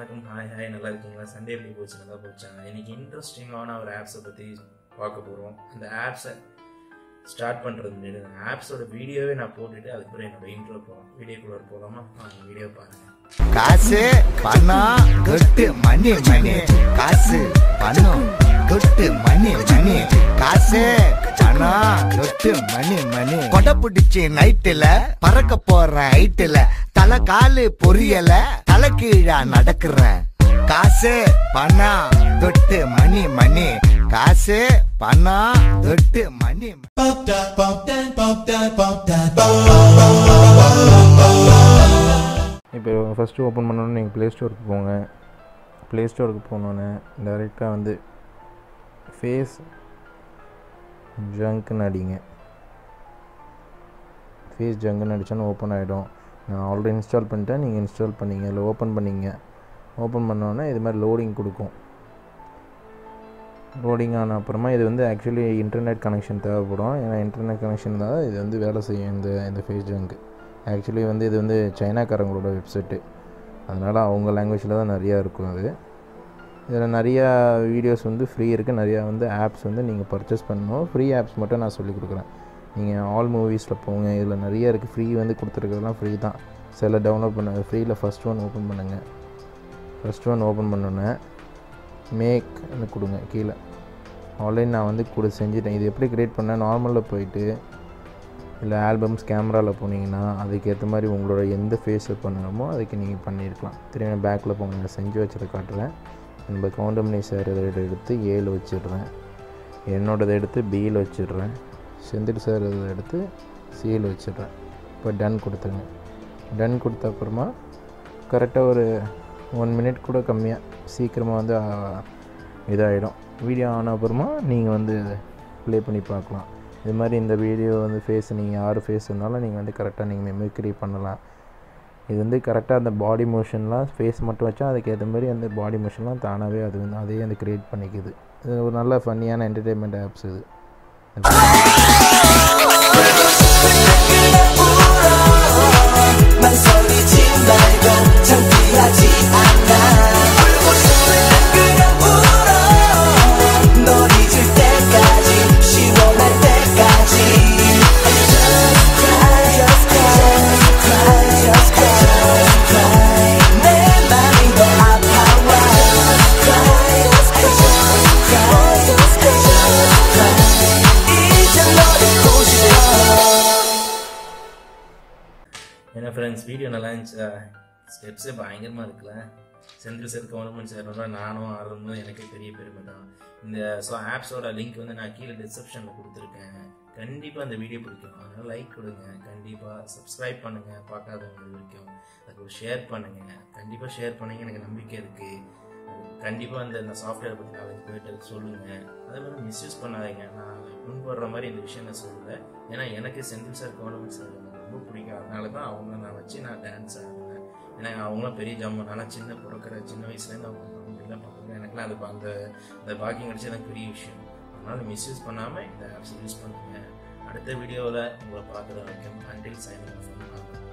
வணக்கம் hi hi நல்லா இருக்கீங்களா சண்டே எப்படி போச்சு நல்லா போச்சா இன்னைக்கு இன்ட்ரெஸ்டிங்கான ஒரு ஆப்ஸை பற்றி பார்க்க போகிறோம் அந்த ஆப்ஸை ஸ்டார்ட் பண்ணுறது முன்னாடி அந்த ஆப்ஸோட வீடியோவே நான் போட்டுட்டு அதுக்கப்புறம் என்னோட இன்ட்ரோ போகலாம் வீடியோக்குள்ளே போகலாமா அந்த வீடியோ பாருங்கள் காசு பணம் கொட்டு மணி மணி காசு பணம் கொட்டு மணி மணி காசு பணம் கொட்டு மணி மணி கொடை பிடிச்சி நைட்டுல பறக்க போற ஹைட்டுல தலை காலு பொரியல தலை கீழா நடக்கிறேன் காசு பணம் தொட்டு மணி மணி காசு பணம் தொட்டு மணி இப்போ ஃபஸ்ட்டு ஓப்பன் பண்ணோன்னே நீங்கள் ப்ளே ஸ்டோருக்கு போங்க ப்ளே ஸ்டோருக்கு போனோன்னே டைரெக்டாக வந்து ஃபேஸ் ஜங்க்னு அடிங்க ஃபேஸ் ஜங்க்னு அடித்தோன்னு ஓப்பன் ஆகிடும் நான் ஆல்ரெடி இன்ஸ்டால் பண்ணிட்டேன் நீங்கள் இன்ஸ்டால் பண்ணீங்க இல்லை ஓப்பன் பண்ணீங்க ஓப்பன் பண்ணோன்னே இது மாதிரி லோடிங் கொடுக்கும் லோடிங் ஆன அப்புறமா இது வந்து ஆக்சுவலி இன்டர்நெட் கனெக்ஷன் தேவைப்படும் ஏன்னா இன்டர்நெட் கனெக்ஷன் தான் இது வந்து வேலை செய்யும் இந்த இந்த ஃபேஸ் ஜங்க் ஆக்சுவலி வந்து இது வந்து சைனாக்காரங்களோட வெப்சைட்டு அதனால் அவங்க லாங்குவேஜில் தான் நிறையா இருக்கும் அது இதில் நிறையா வீடியோஸ் வந்து ஃப்ரீ இருக்குது நிறையா வந்து ஆப்ஸ் வந்து நீங்கள் பர்ச்சேஸ் பண்ணணும் ஃப்ரீ ஆப்ஸ் மட்டும் நான் சொல்லிக் கொடுக்குறேன் நீங்கள் ஆல் மூவிஸில் போங்க இதில் நிறைய இருக்குது ஃப்ரீ வந்து கொடுத்துருக்கிறதுலாம் ஃப்ரீ தான் சில டவுன்லோட் பண்ண ஃப்ரீயில் ஃபஸ்ட் ஒன் ஓப்பன் பண்ணுங்கள் ஃபஸ்ட் ஒன் ஓப்பன் பண்ணோன்னே மேக்னு கொடுங்க கீழே ஆல்ரெடி நான் வந்து கூட செஞ்சுட்டேன் இது எப்படி க்ரியேட் பண்ணேன் நார்மலில் போயிட்டு இல்லை ஆல்பம்ஸ் கேமராவில் போனீங்கன்னா அதுக்கேற்ற மாதிரி உங்களோட எந்த ஃபேஸை பண்ணணுமோ அதுக்கு நீங்கள் பண்ணியிருக்கலாம் திரும்ப பேக்கில் போங்க நான் செஞ்சு வச்சதை காட்டுறேன் நம்ம கவுண்டமணி சார் இதை எடுத்து ஏழு வச்சிடுறேன் என்னோடதை எடுத்து பியில் வச்சிடுறேன் செந்தில் சார் இதை எடுத்து சியில் வச்சிடுறேன் இப்போ டன் கொடுத்துருங்க டன் கொடுத்த அப்புறமா கரெக்டாக ஒரு ஒன் மினிட் கூட கம்மியாக சீக்கிரமாக வந்து ஆ, இதாகிடும் வீடியோ ஆன அப்புறமா நீங்கள் வந்து ப்ளே பண்ணி பார்க்கலாம் இது மாதிரி இந்த வீடியோ வந்து ஃபேஸ் நீங்கள் யார் ஃபேஸ் இருந்தாலும் நீங்கள் வந்து கரெக்டாக நீங்கள் மெமிக்ரி பண்ணலாம் இது வந்து கரெக்டாக அந்த பாடி மோஷன்லாம் ஃபேஸ் மட்டும் வச்சா அதுக்கேற்ற மாதிரி அந்த பாடி மோஷன்லாம் தானாகவே அது வந்து அதே வந்து க்ரியேட் பண்ணிக்குது இது ஒரு நல்ல ஃபன்னியான என்டர்டெயின்மெண்ட் ஆப்ஸ் இது 망설이지 말고 창피하지 않아 그냥 울어 널 잊을 때까지 시원할 때까지 Just cry, just cry, just cry, just cry 내 맘이 더 아파와 Just cry, just cry, just cry, just cry 이제 널 잊고 싶어 ஏன்னா ஃப்ரெண்ட்ஸ் வீடியோ நல்லா இருந்துச்சா ஸ்டெப்ஸே பயங்கரமாக இருக்குல்ல செந்தில் சார் கவர்மெண்ட் சார் நானும் ஆடுறதும் எனக்கே பெரிய பெருமை தான் இந்த ஸோ ஆப்ஸோட லிங்க் வந்து நான் கீழே டிஸ்கிரிப்ஷனில் கொடுத்துருக்கேன் கண்டிப்பாக அந்த வீடியோ பிடிக்கும் அதனால் லைக் கொடுங்க கண்டிப்பாக சப்ஸ்கிரைப் பண்ணுங்கள் பார்க்காதவங்க இது வரைக்கும் அதுக்கு ஒரு ஷேர் பண்ணுங்கள் கண்டிப்பாக ஷேர் பண்ணுங்க எனக்கு நம்பிக்கை இருக்குது கண்டிப்பாக அந்த இந்த சாஃப்ட்வேர் பற்றி நாளைக்கு போயிட்டு சொல்லுங்கள் அதே மாதிரி மிஸ்யூஸ் பண்ணாதீங்க நான் முன்படுற மாதிரி இந்த விஷயம் நான் சொல்லலை ஏன்னா எனக்கு செந்தில் சார் கவர்மெண்ட் சார் எனக்கு ரொம்ப பிடிக்கும் அதனால தான் அவங்கள நான் வச்சு நான் டான்ஸ் ஆடுவேன் ஏன்னா அவங்களும் பெரிய ஜாமான் நான் சின்ன பிறக்கிற சின்ன வயசுலேருந்து அவங்க அப்படிலாம் பார்க்குறேன் எனக்குலாம் அது அந்த அந்த பாக்கியம் கிடைச்சது எனக்கு பெரிய விஷயம் அதனால் மிஸ்யூஸ் பண்ணாமல் இந்த ஆப்ஸ் யூஸ் பண்ணுங்க அடுத்த வீடியோவில் உங்களை பார்க்குற வரைக்கும் அண்டில் சைனிங்